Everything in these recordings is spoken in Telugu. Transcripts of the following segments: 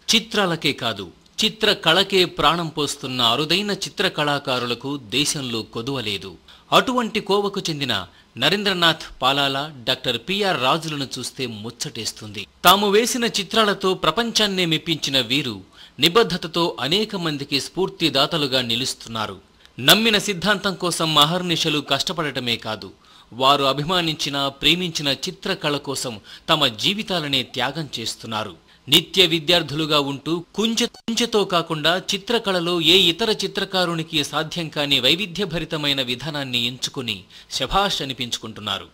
చిత్రాలకే కాదు చిత్ర కళకే ప్రాణం పోస్తున్న అరుదైన చిత్ర కళాకారులకు దేశంలో కొదువలేదు అటువంటి కోవకు చెందిన నరేంద్రనాథ్ పాలాల డాక్టర్ పిఆర్ రాజులను చూస్తే ముచ్చటేస్తుంది తాము వేసిన చిత్రాలతో ప్రపంచాన్నే మెప్పించిన వీరు నిబద్ధతతో అనేక మందికి స్ఫూర్తిదాతలుగా నిలుస్తున్నారు నమ్మిన సిద్ధాంతం కోసం అహర్నిశలు కష్టపడటమే కాదు వారు అభిమానించిన ప్రేమించిన చిత్రకళ కోసం తమ జీవితాలనే త్యాగం చేస్తున్నారు నిత్య విద్యార్థులుగా ఉంటూ కుంచె కుంచెతో కాకుండా చిత్రకళలో ఏ ఇతర చిత్రకారునికి సాధ్యం కాని వైవిధ్యభరితమైన విధానాన్ని ఎంచుకుని శభాష్ అనిపించుకుంటున్నారు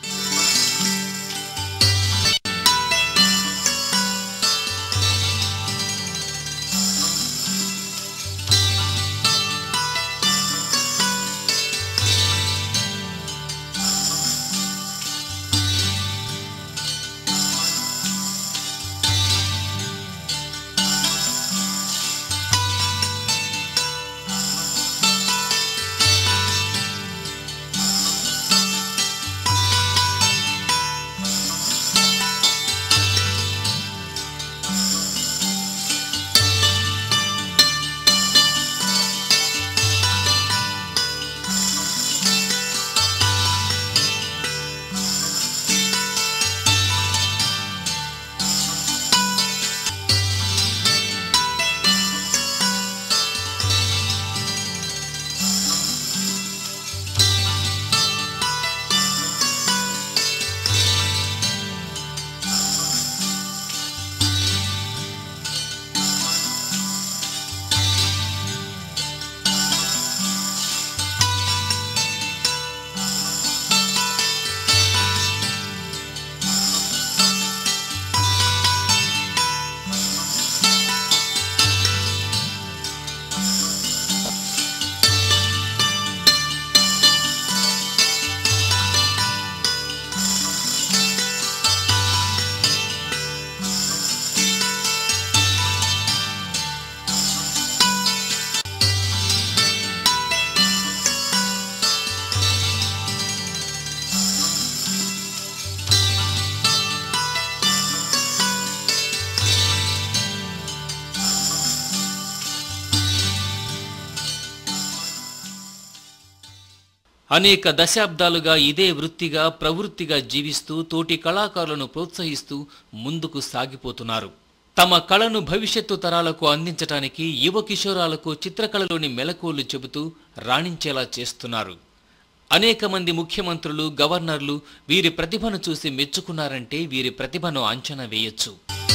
అనేక దశాబ్దాలుగా ఇదే వృత్తిగా ప్రవృత్తిగా జీవిస్తూ తోటి కళాకారులను ప్రోత్సహిస్తూ ముందుకు సాగిపోతున్నారు తమ కళను భవిష్యత్తు తరాలకు అందించటానికి యువ కిషోరాలకు చిత్రకళలోని మెలకువలు చెబుతూ రాణించేలా చేస్తున్నారు అనేక మంది ముఖ్యమంత్రులు గవర్నర్లు వీరి ప్రతిభను చూసి మెచ్చుకున్నారంటే వీరి ప్రతిభను అంచనా వేయొచ్చు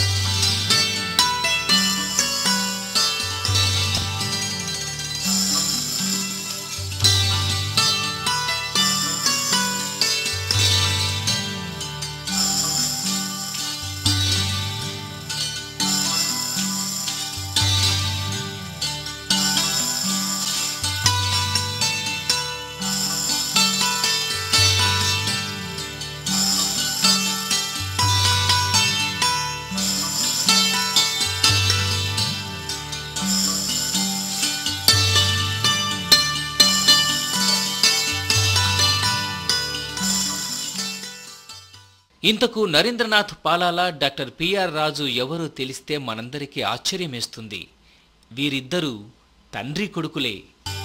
ఇంతకు నరేంద్రనాథ్ పాలాల డాక్టర్ పిఆర్ రాజు ఎవరో తెలిస్తే మనందరికీ ఆశ్చర్యమేస్తుంది వీరిద్దరూ తండ్రి కొడుకులే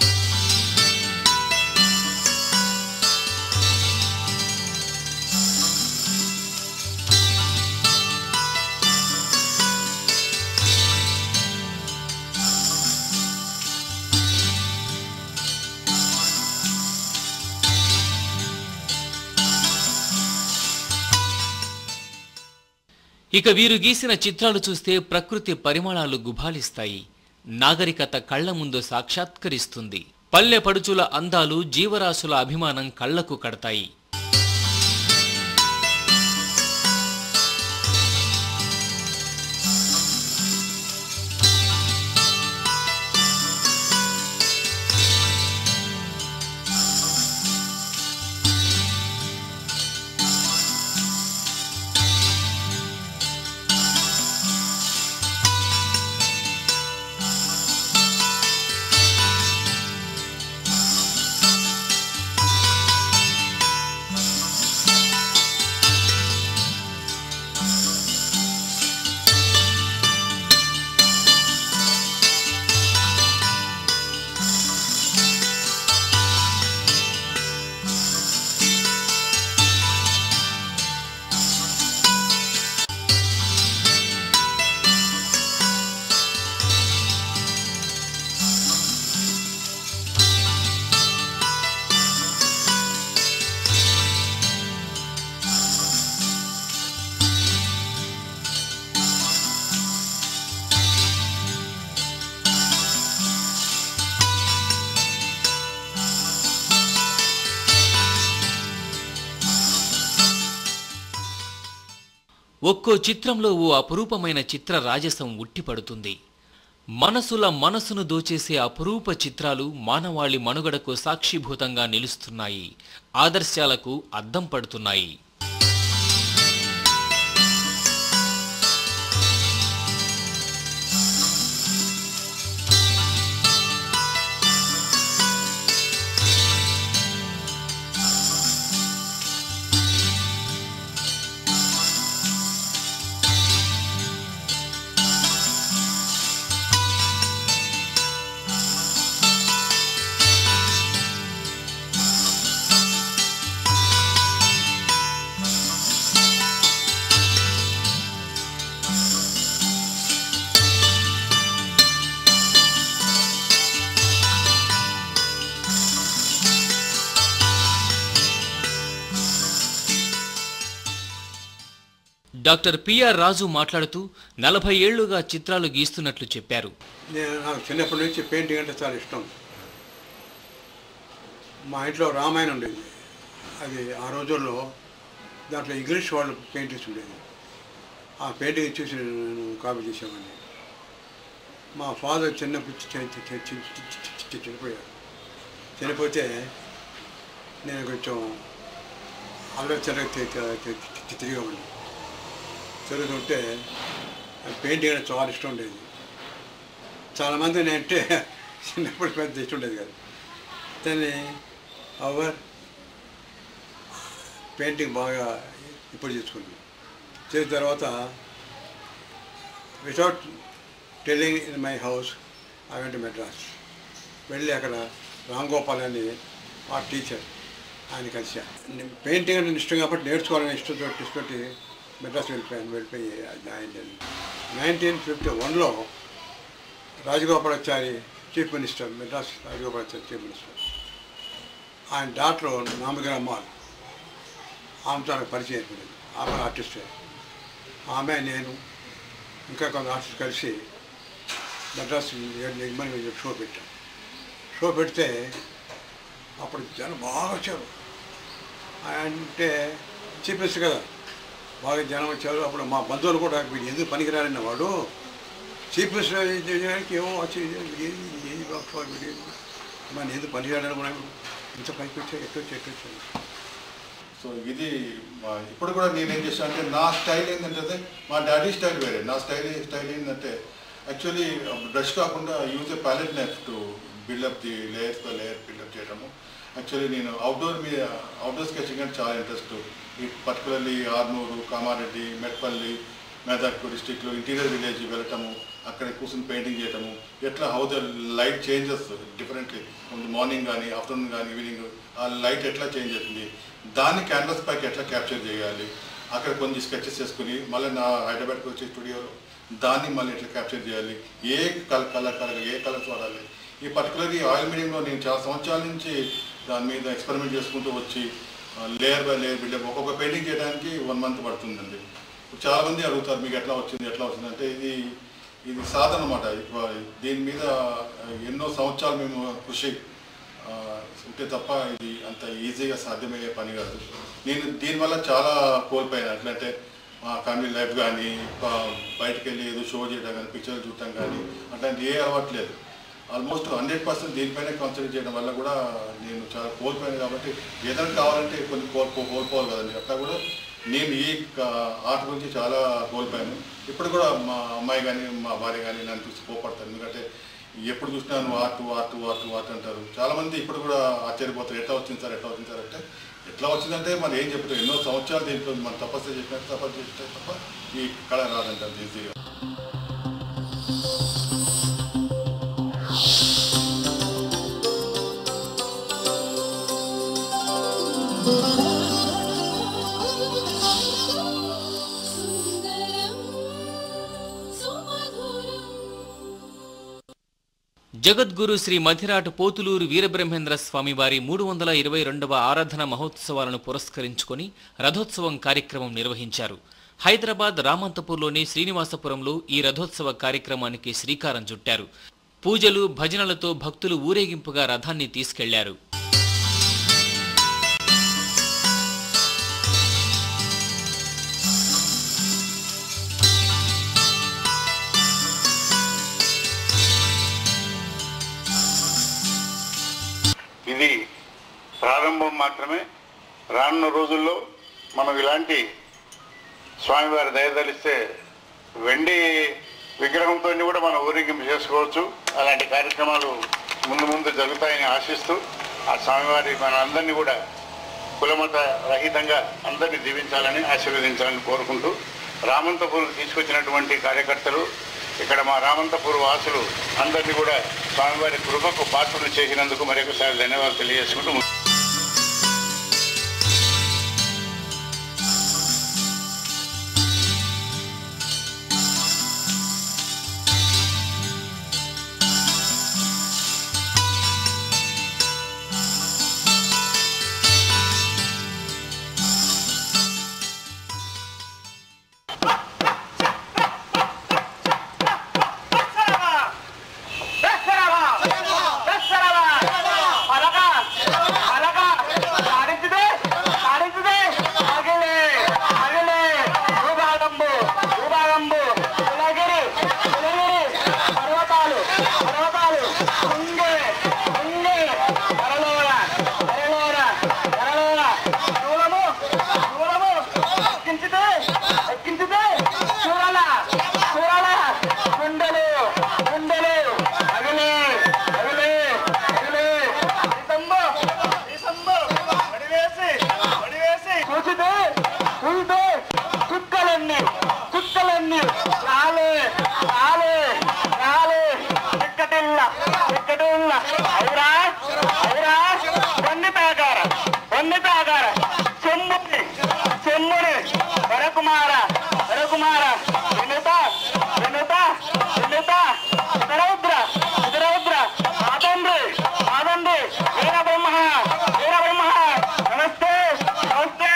ఇక వీరు గీసిన చిత్రాలు చూస్తే ప్రకృతి పరిమళాలు గుబాలిస్తాయి నాగరికత కళ్ల ముందు సాక్షాత్కరిస్తుంది పల్లె పడుచుల అందాలు జీవరాశుల అభిమానం కళ్లకు కడతాయి ఒక్కో చిత్రంలో ఓ అపురూపమైన చిత్ర రాజసం ఉట్టిపడుతుంది మనసుల మనసును దోచేసే అపురూప చిత్రాలు మానవాళి మనుగడకు సాక్షిభూతంగా నిలుస్తున్నాయి ఆదర్శాలకు అద్దం పడుతున్నాయి డాక్టర్ పిఆర్ రాజు మాట్లాడుతూ నలభై ఏళ్లుగా చిత్రాలు గీస్తున్నట్లు చెప్పారు నేను నాకు చిన్నప్పటి నుంచి పెయింటింగ్ అంటే చాలా ఇష్టం మా ఇంట్లో రామాయణం ఉండేది అది ఆ రోజుల్లో దాంట్లో ఇంగ్లీష్ వాళ్ళు పెయింటింగ్స్ ఉండేది ఆ పెయింటింగ్ చూసి నేను కాపీ చేసేవాడిని మా ఫాదర్ చిన్నప్పుడు చి- చి- చి- చి- చి- చి- చి- చి- చనిపోయారు చనిపోతే నేను కొంచెం ఆలోచన తిరిగేవాడిని తిరుగుతుంటే పెయింటింగ్ అంటే చాలా ఇష్టం ఉండేది చాలామంది నేనంటే చిన్నప్పుడు పెద్ద ఇష్టం ఉండేది కాదు దాన్ని అవర్ పెయింటింగ్ బాగా ఇప్పుడు చేసుకుంది చేసిన తర్వాత without telling in my house I went Madras వెళ్ళి అక్కడ రామ్ గోపాల్ అని ఆ టీచర్ ఆయన కలిసా పెయింటింగ్ అంటే ఇష్టం కాబట్టి నేర్చుకోవాలని ఇష్టంతో ఇష్టంతో మెడ్రాస్ వెళ్ళిపోయాను వెళ్ళిపోయి జాయిన్ నైన్టీన్ ఫిఫ్టీ వన్లో Rajagopalachari chief minister Madras Rajagopalachari chief minister ఆయన డాక్టర్ నామగిరి అమ్మాల్ ఆమెతో నాకు పరిచయం ఏర్పడింది ఆమె ఆర్టిస్టే ఆమె నేను ఇంకా కొంత ఆర్టిస్ట్ కలిసి మెడ్రాస్ యజమాని మీద షో పెట్టాం షో పెడితే అప్పుడు జనం బాగా వచ్చారు అంటే చీఫ్ మినిస్టర్ కదా బాగా జనం వచ్చారు అప్పుడు మా బంధువులు కూడా వీడు ఎందుకు పనికిరారన్న వాడు చీఫ్ మినిస్టర్ చేయడానికి ఏమో వచ్చి ఏది ఏది బాక్స్ వాడు వీడు ఏది మన ఎందుకు పనికిరాడని కూడా ఇంత పైకి వచ్చాయి ఎట్టు వచ్చి ఎట్టు వచ్చాయి సో ఇది మా ఇప్పుడు కూడా నేను ఏం చేస్తాను అంటే నా స్టైల్ ఏంటంటే మా డాడీ స్టైల్ వేరే నా స్టైల్ స్టైల్ ఏంటంటే యాక్చువల్లీ బ్రష్ కాకుండా use a palette knife to build up the layers by layer build up చేయడము యాక్చువల్లీ నేను అవుట్డోర్ మీద అవుట్డోర్ స్కెచింగ్ అంటే చాలా ఇంట్రెస్ట్ ఈ పర్టికులర్లీ ఆర్మూరు కామారెడ్డి మెట్పల్లి మెదక్ డిస్టిక్లో ఇంటీరియర్ విలేజ్ వెళ్ళటము అక్కడ కూర్చొని పెయింటింగ్ చేయటము ఎట్లా how the light changes differently morning కానీ ఆఫ్టర్నూన్ కానీ ఈవినింగ్ ఆ లైట్ ఎట్లా చేంజ్ అవుతుంది దాన్ని క్యాన్వాస్ పైకి ఎట్లా క్యాప్చర్ చేయాలి అక్కడ కొన్ని స్కెచెస్ చేసుకుని మళ్ళీ నా హైదరాబాద్కి వచ్చే స్టూడియోలో దాన్ని మళ్ళీ ఎట్లా క్యాప్చర్ చేయాలి ఏ కలర్ కలర్ కలర్ ఏ కలర్స్ వాడాలి ఈ పర్టికులర్ ఈ ఆయిల్ మీడియంలో నేను చాలా సంవత్సరాల నుంచి దాని మీద ఎక్స్పెరిమెంట్ చేసుకుంటూ వచ్చి లేయర్ బై లేయర్ బిల్డప్ ఒక్కొక్క పెయింటింగ్ చేయడానికి వన్ మంత్ పడుతుందండి ఇప్పుడు చాలా మంది అడుగుతారు మీకు ఎట్లా వచ్చింది ఎట్లా వచ్చింది అంటే ఇది ఇది సాధన అనమాట దీని మీద ఎన్నో సంవత్సరాలు మేము కృషి ఆ, ఉంటే తప్ప ఇది అంత ఈజీగా సాధ్యమయ్యే పని కాదు నేను దీనివల్ల చాలా కోల్పోయాను ఎట్లంటే మా ఫ్యామిలీ లైఫ్ కానీ బయటకు వెళ్ళి ఏదో షో చేయడం కానీ పిక్చర్లు చూడటం కానీ అట్లాంటి ఏ అలవాటు లేదు ఆల్మోస్ట్ హండ్రెడ్ పర్సెంట్ దీనిపైనే కాన్సన్ట్రేట్ చేయడం వల్ల కూడా నేను చాలా కోల్పోయాను కాబట్టి ఏదైనా కావాలంటే కొన్ని కోల్పో కోల్పోవాలి కదండి అట్లా కూడా నేను ఈ క- ఆట గురించి చాలా కోల్పోయాను ఇప్పుడు కూడా మా అమ్మాయి కానీ మా భార్య కానీ నన్ను చూసి కోపడతాను ఎందుకంటే ఎప్పుడు చూసినా నువ్వు ఆర్ట్ ఆర్ట్ ఆర్ట్ ఆర్ట్ అంటారు చాలా మంది ఇప్పుడు కూడా ఆశ్చర్యపోతారు ఎట్లా వచ్చింది సార్ ఎట్లా వచ్చింది సార్ అంటే ఎట్లా వచ్చిందంటే మనం ఏం చెప్తాం ఎన్నో సంవత్సరాలు దీంట్లో మనం తపస్సు చేసినట్టు తపస్సు చేస్తే తప్ప ఈ కళ రాదంటారు ఈజీగా సుందరం సుమధురం జగద్గురు శ్రీ మధిరాటు పోతులూరు వీరబ్రహ్మేంద్ర స్వామి వారి మూడు వందల ఇరవై రెండవ ఆరాధన మహోత్సవాలను పురస్కరించుకొని రథోత్సవం కార్యక్రమం నిర్వహించారు హైదరాబాద్ రామంతపూర్లోని శ్రీనివాసపురంలో ఈ రథోత్సవ కార్యక్రమానికి శ్రీకారం చుట్టారు పూజలు భజనలతో భక్తులు ఊరేగింపుగా రథాన్ని తీసుకెళ్లారు ప్రారంభం మాత్రమే రానున్న రోజుల్లో మనం ఇలాంటి స్వామివారి దయదలిస్తే వెండి విగ్రహంతో కూడా మనం ఊరేగింపు చేసుకోవచ్చు అలాంటి కార్యక్రమాలు ముందు ముందు జరుగుతాయని ఆశిస్తూ ఆ స్వామివారి మన అందరినీ కూడా కులమత రహితంగా అందరినీ దీవించాలని ఆశీర్వదించాలని కోరుకుంటూ రామంతపూర్ తీసుకొచ్చినటువంటి కార్యకర్తలు ఇక్కడ మా రామంతపూర్ వాసులు అందరినీ కూడా స్వామివారి కృపకు పాత్రలు చేసినందుకు మరొకసారి ధన్యవాదాలు తెలియజేసుకుంటూ చూడాలా చూడాలా గుండెలు గుండెలు అగలే అగలే అగలే ఈసంబు ఈసంబు వడివేసి వడివేసి కూర్చుంటే కూర్చుంటే కుక్కలన్నీ కుక్కలన్నీ రాలే రాలే రాలే ఎక్కటిల్ల ఎక్కటిల్ల అవురా అవురా వన్ని పేకార వన్ని పేకార చెమ్ముని చెమ్ముని వరకుమార వరకుమార వినుత వినుత వినుత ఇతరౌద్ర ఇతరౌద్ర ఆదండ్రి ఆదండ్రి వీర బ్రహ్మ వీర బ్రహ్మ నమస్తే నమస్తే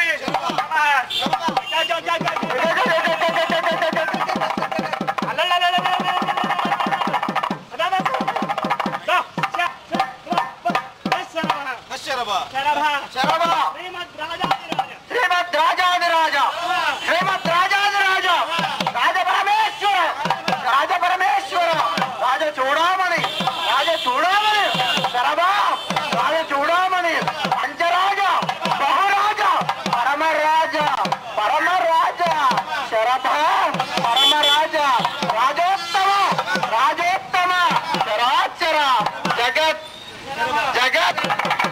శ్రీమద్ రాజాదిరాజ శ్రీమద్ రాజాదిరాజ రాజ పరమేశ్వర రాజ పరమేశ్వర రాజ చూడమని రాజ చూడమని శరభా రాజ చూడమని పంచరాజ బహురాజ పరమరాజ పరమరాజ శరభ పరమరాజ రాజోత్తమ రాజోత్తమ చరాచర జగత్ జగత్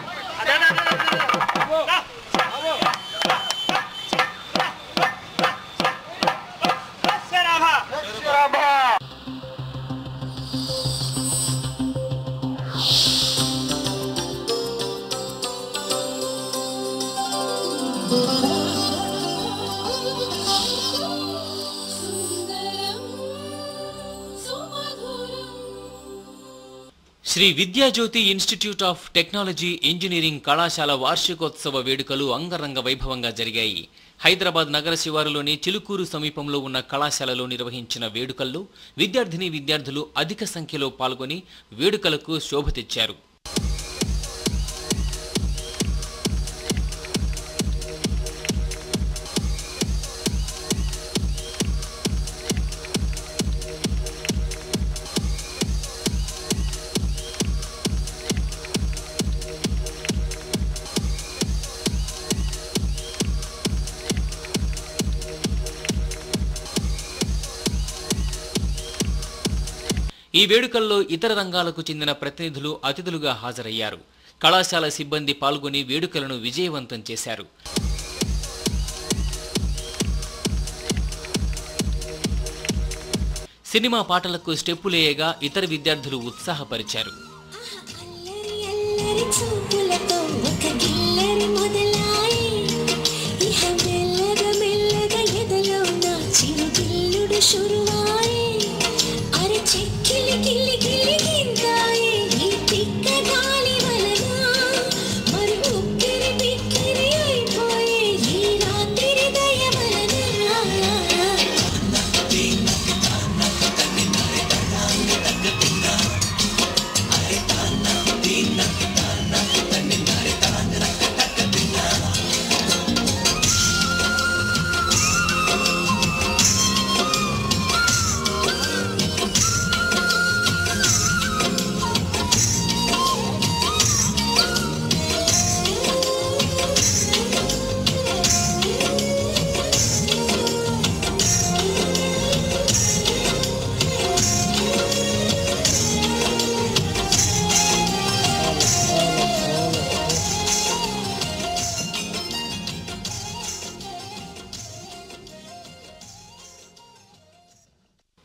శరభ సుందరం సుమధురం Shri Vidyajyothi institute of technology engineering కళాశాల వార్షికోత్సవ వేడుకలు అంగరంగ వైభవంగా జరిగాయి హైదరాబాద్ నగర శివారులోని చిలుకూరు సమీపంలో ఉన్న కళాశాలలో నిర్వహించిన వేడుకల్లో విద్యార్థిని విద్యార్థులు అధిక సంఖ్యలో పాల్గొని వేడుకలకు శోభ తెచ్చారు ఈ వేడుకల్లో ఇతర రంగాలకు చెందిన ప్రతినిధులు అతిథులుగా హాజరయ్యారు కళాశాల సిబ్బంది పాల్గొని వేడుకలను విజయవంతం చేశారు సినిమా పాటలకు స్టెప్పులేయగా ఇతర విద్యార్థులు ఉత్సాహపరిచారు అల్లరి అల్లరి చూపులతో ఒక గిల్లరి మొదలాయి ఇహ మెల్లగా మెల్లగా ఎదలో నా చిరు గిల్లుడు షురువాయి అరి చెక్కిలి గిల్లి గిల్లి గింతాయి ఈ తిక్క గాలి వలన మరి ఉక్కిరి బిక్కిరి అయిపోయే ఈ రాత్రి దయ వలన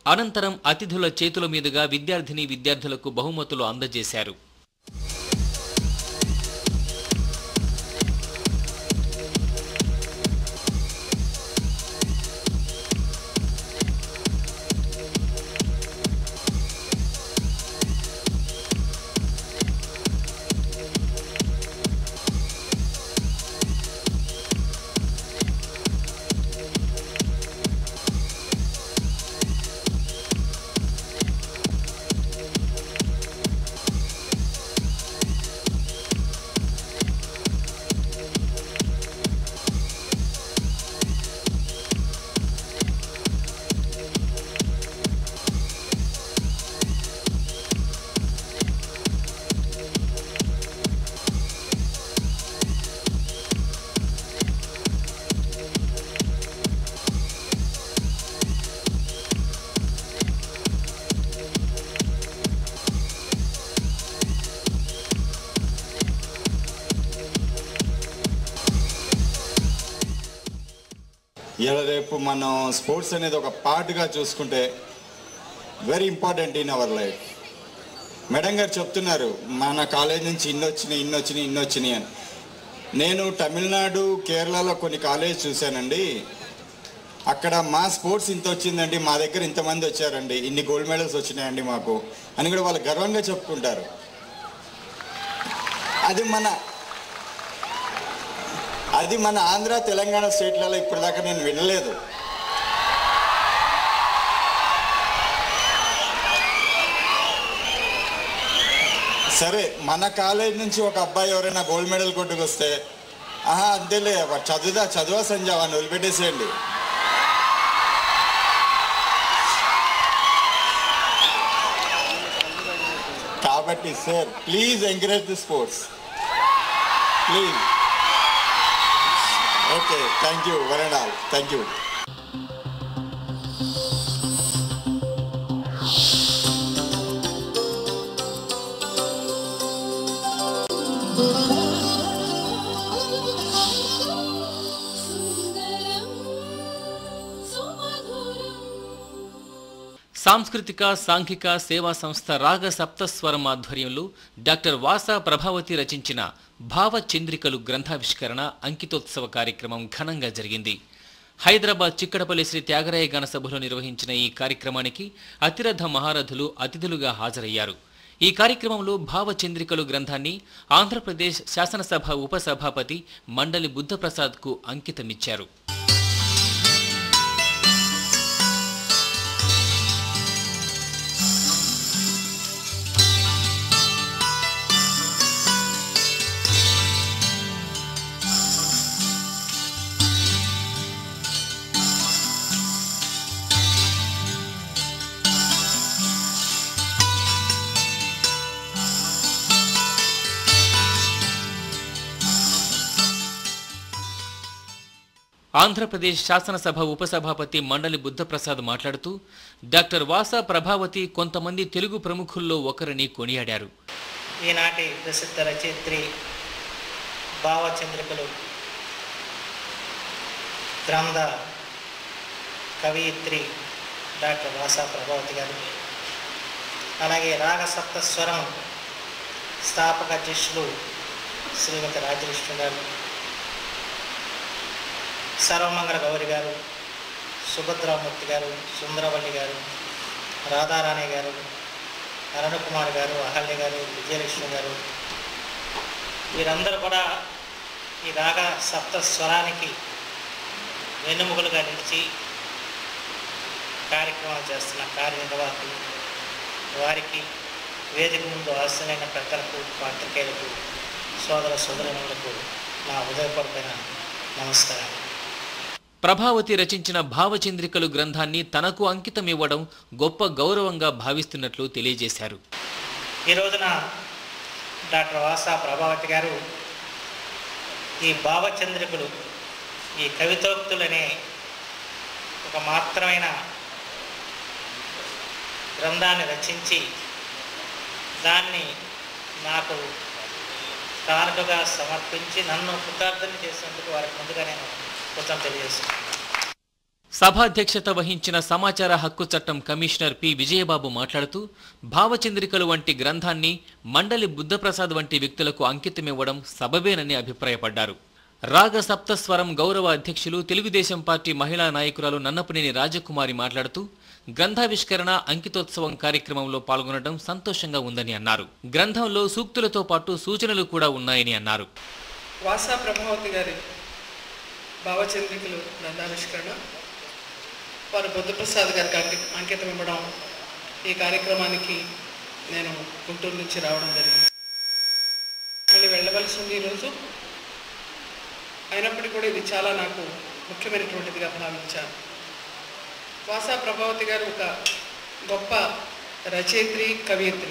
అనంతరం అతిథుల చేతుల మీదుగా విద్యార్థిని విద్యార్థులకు బహుమతులు అందజేశారు ఇలా రేపు మనం స్పోర్ట్స్ అనేది ఒక పార్ట్గా చూసుకుంటే very important in our life madam గారు చెప్తున్నారు మన కాలేజ్ నుంచి ఇన్ని వచ్చినాయి ఇన్ని వచ్చినాయి ఇన్ని వచ్చినాయి అని నేను తమిళనాడు కేరళలో కొన్ని కాలేజ్ చూశానండి అక్కడ మా స్పోర్ట్స్ ఇంత వచ్చిందండి మా దగ్గర ఇంతమంది వచ్చారండి ఇన్ని గోల్డ్ మెడల్స్ వచ్చినాయండి మాకు అని కూడా వాళ్ళు గర్వంగా చెప్పుకుంటారు అది మన అది మన ఆంధ్ర తెలంగాణ స్టేట్లలో ఇప్పటిదాకా నేను వినలేదు సరే మన కాలేజ్ నుంచి ఒక అబ్బాయి ఎవరైనా గోల్డ్ మెడల్ కొట్టుకొస్తే ఆహా అంతేలే వాడు చదువుదా చదువా సంజయ్ వాడిని వదిలిపెట్టేసేయండి కాబట్టి sir please encourage the sports please okay thank you one and all thank you సాంస్కృతిక సాంఘిక సేవా సంస్థ రాగ సప్తస్వరం ఆధ్వర్యంలో డాక్టర్ వాసా ప్రభావతి రచించిన భావచంద్రికలు గ్రంథావిష్కరణ అంకితోత్సవ కార్యక్రమం ఘనంగా జరిగింది హైదరాబాద్ చిక్కడపల్లి శ్రీ త్యాగరాయ గణ సభలో నిర్వహించిన ఈ కార్యక్రమానికి అతిరథ మహారథులు అతిథులుగా హాజరయ్యారు ఈ కార్యక్రమంలో భావచంద్రికలు గ్రంథాన్ని ఆంధ్రప్రదేశ్ శాసనసభ ఉపసభాపతి మండలి బుద్ధప్రసాద్కు అంకితమిచ్చారు ఆంధ్రప్రదేశ్ శాసనసభ ఉపసభాపతి మండలి బుద్ధప్రసాద్ మాట్లాడుతూ డాక్టర్ వాసా ప్రభావతి కొంతమంది తెలుగు ప్రముఖుల్లో ఒకరిని కొనియాడారు ఈనాటి ప్రసిద్ధ రచయిత్రి భావచంద్రికలు గ్రంథ కవయిత్రి డాక్టర్ వాసా ప్రభావతి గారు అలాగే రాగ సప్తస్వరం స్థాపక అధ్యక్షులు శ్రీమతి రాజలక్ష్మి గారు సర్వమంగళ గౌరి గారు సుభద్రామూర్తి గారు సుందరవల్లి గారు రాధారాణి గారు అరుణకుమార్ గారు అహల్య గారు విజయలక్ష్మి గారు వీరందరూ కూడా ఈ రాగ సప్త స్వరానికి వెన్నుముకలుగా నిలిచి కార్యక్రమాలు చేస్తున్న కార్యనిర్వాహకులు వారికి వేదిక ముందు ఆశలైన పెద్దలకు పాత్రికేయులకు సోదర సోదరులకు నా హృదయపూర్వకమైన నమస్కారాలు ప్రభావతి రచించిన భావచంద్రికలు గ్రంథాన్ని తనకు అంకితం ఇవ్వడం గొప్ప గౌరవంగా భావిస్తున్నట్లు తెలియజేశారు ఈ రోజున డాక్టర్ వాసా ప్రభావతి గారు ఈ భావచంద్రికలు ఈ కవితోక్తులనే ఒక మాత్రమైన గ్రంథాన్ని రచించి దాన్ని నాకు కానుకగా సమర్పించి నన్ను కృతార్థన చేసినందుకు వారికి ముందుగా నేను కృతం తెలియజేస్తున్నాను సభాధ్యక్షత వహించిన సమాచార హక్కు చట్టం కమిషనర్ పి విజయబాబు మాట్లాడుతూ భావచంద్రికలు వంటి గ్రంథాన్ని మండలి బుద్ధప్రసాద్ వంటి వ్యక్తులకు అంకితమివ్వడం సబబేనని అభిప్రాయపడ్డారు రాగ సప్తస్వరం గౌరవ అధ్యక్షులు తెలుగుదేశం పార్టీ మహిళా నాయకురాలు నన్నపనేని రాజకుమారి మాట్లాడుతూ గ్రంథావిష్కరణ అంకితోత్సవం కార్యక్రమంలో పాల్గొనడం సంతోషంగా ఉందని అన్నారు గ్రంథంలో సూక్తులతో పాటు సూచనలు కూడా ఉన్నాయని అన్నారు వాసా ప్రభావతి గారి భావచంద్రికలు గ్రంథావిష్కరణ వారు బుద్ధప్రసాద్ గారికి అంకి అంకితం ఇవ్వడం ఈ కార్యక్రమానికి నేను గుంటూరు నుంచి రావడం జరిగింది మళ్ళీ వెళ్ళవలసి ఉంది ఈరోజు అయినప్పటికీ కూడా ఇది చాలా నాకు ముఖ్యమైనటువంటిదిగా భావించాను వాసా ప్రభావతి గారు ఒక గొప్ప రచయిత్రి కవయిత్రి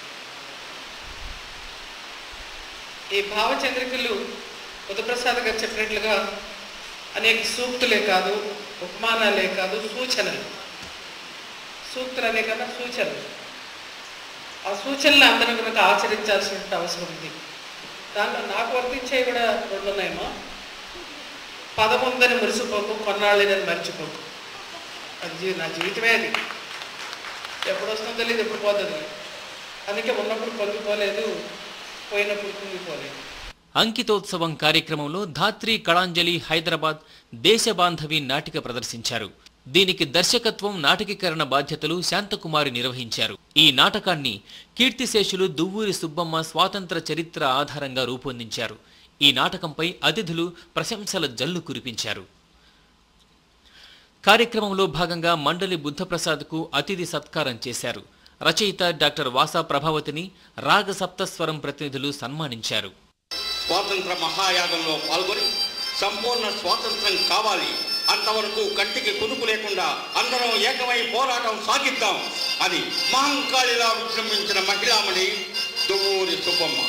ఈ భావచంద్రికలు బుధప్రసాద్ గారు చెప్పినట్లుగా అనేక సూక్తులే కాదు ఉపమానాలే కాదు సూచనలు సూక్తులు అనే కన్నా సూచనలు ఆ సూచనలు అందరం కనుక ఆచరించాల్సిన అవసరం ఉంది దాంట్లో నాకు వర్తించేవి కూడా రెండు ఉన్నాయేమో పదముందని మురిసిపోకు కొన్నాళ్ళని మర్చిపోకు అది జీ- నా జీవితమే అది ఎప్పుడు వస్తుందో తెలియదు ఎప్పుడు పోతుందో తెలియదు అందుకే ఉన్నప్పుడు పొంగిపోలేదు పోయినప్పుడు కుంగిపోలేదు అంకితోత్సవం కార్యక్రమంలో ధాత్రి కళాంజలి హైదరాబాద్ దేశబాంధవి నాటిక ప్రదర్శించారు దీనికి దర్శకత్వం నాటకీకరణ బాధ్యతలు శాంతకుమారి నిర్వహించారు ఈ నాటకాన్ని కీర్తిశేషులు దువ్వూరి సుబ్బమ్మ స్వాతంత్ర చరిత్ర ఆధారంగా రూపొందించారు ఈ నాటకంపై అతిథులు ప్రశంసల జల్లు కురిపించారు కార్యక్రమంలో భాగంగా మండలి బుద్ధప్రసాద్కు అతిథి సత్కారం చేశారు రచయిత డాక్టర్ వాసా ప్రభావతిని రాగ సప్తస్వరం ప్రతినిధులు సన్మానించారు స్వాతంత్ర మహాయాగంలో పాల్గొని సంపూర్ణ స్వాతంత్రం కావాలి అంతవరకు కంటికి కునుకు లేకుండా అందరం ఏకమై పోరాటం సాగిద్దాం అని మహంకాళిలా విజృంభించిన మహిళామణి దువ్వూరి సుబ్బమ్మ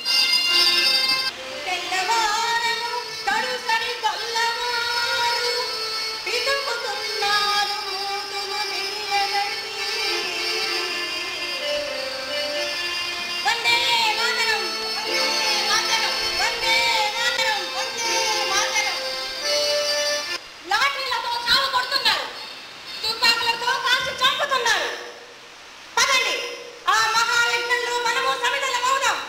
తెల్లవారము తడుసరి గొల్లవారు పిదుపుతున్నారు మూటును నియ్యగట్టి. వందే మాతరం, వందే మాతరం, వందే మాతరం, వందే మాతరం. లాఠీలతో చావు కొడుతున్నారు తుపాకులతో కాల్చి చంపుతున్నారు పదండి ఆ మహాయజ్ఞంలో మనము సమిధలమవుదాం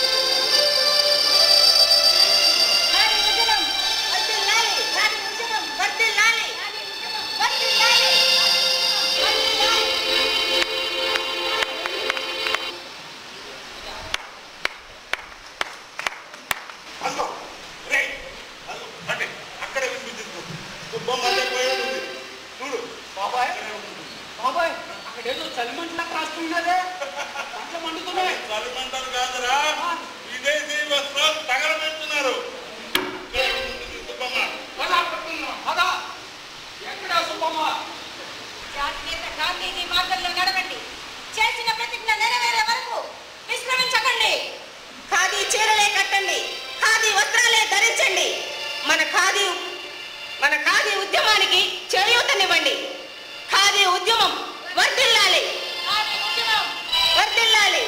నాని ఉద్యమం వర్ధిల్లాలి నాని ఉద్యమం వర్ధిల్లాలి వర్ధిల్లాలి వర్ధిల్లాలి అల్లో రే అల్లో అంటే అక్కడే వినిపించింది సుబ్బమ్మ అంటే పోయేది ఉంది చూడు బాబాయ్ బాబాయ్ అక్కడ ఏదో చలిమంటలా కాస్తున్నదే మంటలు మండుతున్నాయి చలిమంటలు కాదురా విదేశీ వస్త్రాలు తగలబెడుతున్నారు ఇక్కడే ఉంటుంది సుబ్బమ్మ పదా పట్టుకుందాం పదా ఎక్కడా సుబ్బమ్మ జాతీయత గాంధీజీ మార్గంలో నడవండి చేసిన ప్రతిజ్ఞ నెరవేరే వరకు విశ్రమించకండి ఖాదీ చీరలే కట్టండి ఖాదీ వస్త్రాలే ధరించండి మన ఖాదీ మన ఖాదీ ఉద్యమానికి చేయూతనివ్వండి ఖాదీ ఉద్యమం వర్ధిల్లాలి వర్ధిల్లాలి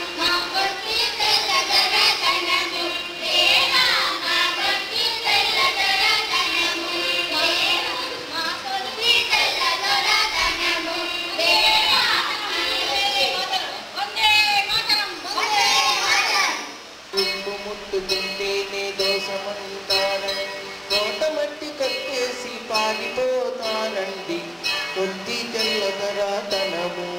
వందే మాతరం వందే మాతరం ఉప్పు ముట్టుకుంటేనే దోషమంటారండి కోట మట్టి కట్టేసి పారిపోతారండి కొద్ది తెల్లదరాతనము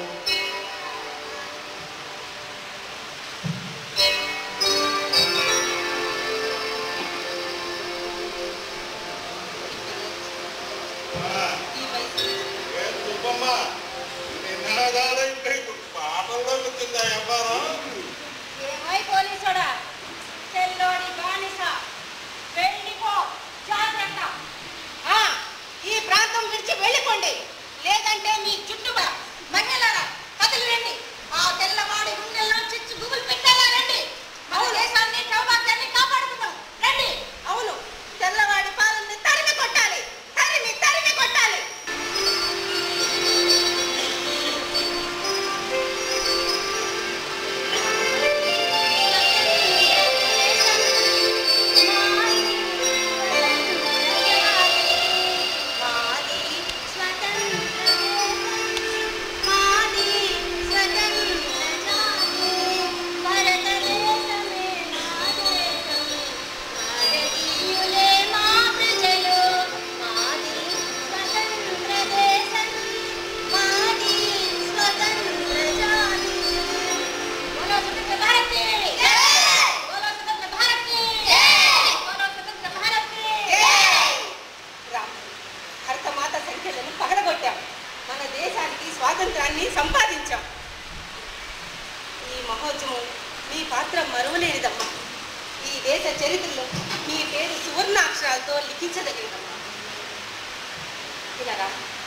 ఏ సుబ్బమ్మ నినాదాలు ఇంకా ఇప్పుడు పాటల్లో వచ్చిందా వ్యాపారం ఏమై పోలీసుడా తెల్లోడి బానిస వెళ్ళిపో జాగ్రత్త ఆ, ఈ ప్రాంతం విడిచి వెళ్ళిపోండి లేదంటే మీ చుట్టుగా మహిళలారా కథలు రండి ఆ తెల్లవాడి గుండెల్లో చిచ్చు గుబులు పెట్టేలా రండి మన దేశాన్ని సౌభాగ్యాన్ని కాపాడుకుందాం రండి అవును తెల్లవాడి పాలన్ని తరిమి కొట్టాలి తరిమి తరిమి కొట్టాలి మాది అక్షరాలతో లిఖించదగినదమ్మా ఇలా రా